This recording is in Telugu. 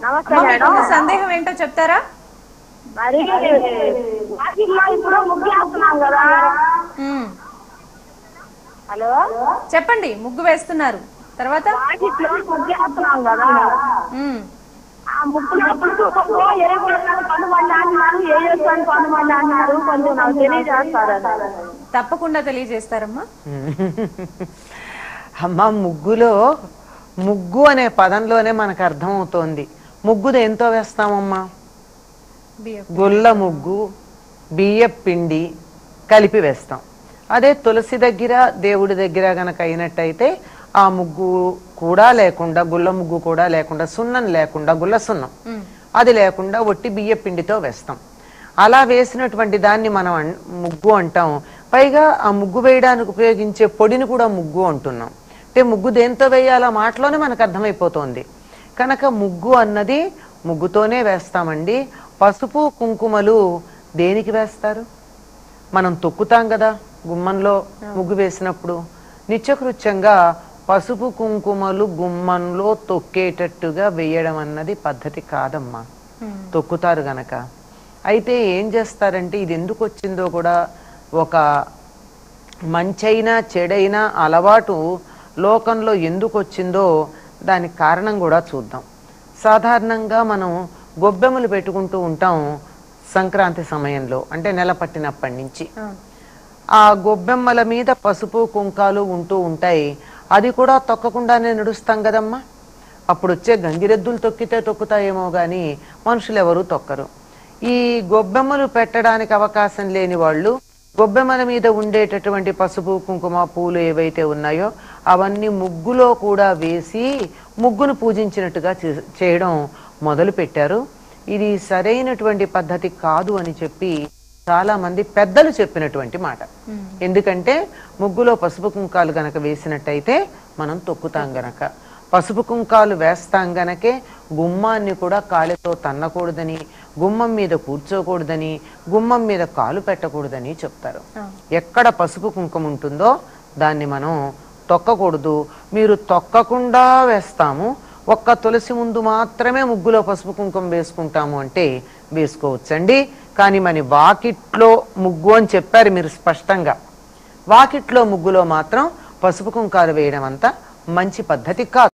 నమస్తే అమ్మ, మేడం మీకున్న సందేహం ఏంటో చెప్తారా మరి వాకిట్లో ఇప్పుడు ముగ్గు వేస్తున్నాం కదా ఉమ్, హలో చెప్పండి ముగ్గు వేస్తున్నారు తర్వాత వాకిట్లో ముగ్గు వేస్తున్నాం కదా ఉమ్, ఆ ముగ్గులో పుట్టుకో ఏ గుణాలు కొంతమంది అంటున్నారు ఏ చేస్తాను కొంతమంది అంటున్నారు కొంచెం నాకు తెలియజేస్తారు తప్పకుండా తెలియజేస్తారమ్మా అమ్మ ముగ్గులో ముగ్గు అనే పదంలోనే మనకు అర్థమవుతోంది ముగ్గు దేంతో వేస్తామమ్మా బియ్యం గుల్ల ముగ్గు బియ్య పిండి కలిపి వేస్తాం అదే తులసి దగ్గర దేవుడి దగ్గర గనక అయినట్టయితే ఆ ముగ్గు కూడా లేకుండా గుల్ల ముగ్గు కూడా లేకుండా సున్నం లేకుండా గుల్ల సున్నం ఉమ్, అది లేకుండా ఒట్టి బియ్య పిండితో వేస్తాం అలా వేసినటువంటి దాన్ని మనం అన్- ముగ్గు అంటాం పైగా ఆ ముగ్గు వేయడానికి ఉపయోగించే పొడిని కూడా ముగ్గు అంటున్నాం అంటే ముగ్గు దేంతో వేయాలో మాటలోనే మనకు అర్థమైపోతోంది కనుక ముగ్గు అన్నది ముగ్గుతోనే వేస్తామండి పసుపు కుంకుమలు దేనికి వేస్తారు మనం తొక్కుతాం కదా గుమ్మంలో ముగ్గు వేసినప్పుడు నిత్యకృత్యంగా పసుపు కుంకుమలు గుమ్మంలో తొక్కేటట్టుగా వేయడం అన్నది పద్ధతి కాదమ్మా ఉమ్, తొక్కుతారు గనక అయితే ఏం చేస్తారంటే ఇది ఎందుకు వచ్చిందో కూడా ఒక మంచైనా చెడైనా అలవాటు లోకంలో ఎందుకు వచ్చిందో దానికి కారణం కూడా చూద్దాం సాధారణంగా మనం గొబ్బెమ్మలు పెట్టుకుంటూ ఉంటాం సంక్రాంతి సమయంలో అంటే నెల పట్టినప్పటి నుంచి అవును. ఆ గొబ్బెమ్మల మీద పసుపు కుంకాలు ఉంటూ ఉంటాయి అది కూడా తొక్కకుండానే నడుస్తాం కదమ్మా అప్పుడు వచ్చే గంగిరెద్దులు తొక్కితే తొక్కుతాయేమో కానీ మనుషులు ఎవరు తొక్కరు ఈ గొబ్బెమ్మలు పెట్టడానికి అవకాశం లేని వాళ్ళు గొబ్బెమ్మల మీద ఉండేటటువంటి పసుపు కుంకుమ పూలు ఏవైతే ఉన్నాయో అవన్నీ ముగ్గులో కూడా వేసి ముగ్గును పూజించినట్టుగా చే- చేయడం మొదలు పెట్టారు ఇది సరైనటువంటి పద్ధతి కాదు అని చెప్పి చాలా మంది పెద్దలు చెప్పినటువంటి మాట ఎందుకంటే ముగ్గులో పసుపు కుంకాలు గనక వేసినట్టయితే మనం తొక్కుతాం గనక పసుపు కుంకాలు వేస్తాం గనకే గుమ్మాన్ని కూడా కాలితో తన్నకూడదని గుమ్మం మీద కూర్చోకూడదని గుమ్మం మీద కాలు పెట్టకూడదని చెప్తారు ఎక్కడ పసుపు కుంకుమ ఉంటుందో దాన్ని మనం తొక్కకూడదు మీరు తొక్కకుండా వేస్తాము ఒక్క తులసి ముందు మాత్రమే ముగ్గులో పసుపు కుంకుమ వేసుకుంటాము అంటే వేసుకోవచ్చండి కానీ మన వాకిట్లో ముగ్గు అని చెప్పారు మీరు స్పష్టంగా వాకిట్లో ముగ్గులో మాత్రం పసుపు కుంకాలు వేయడం అంతా మంచి పద్ధతి కాదు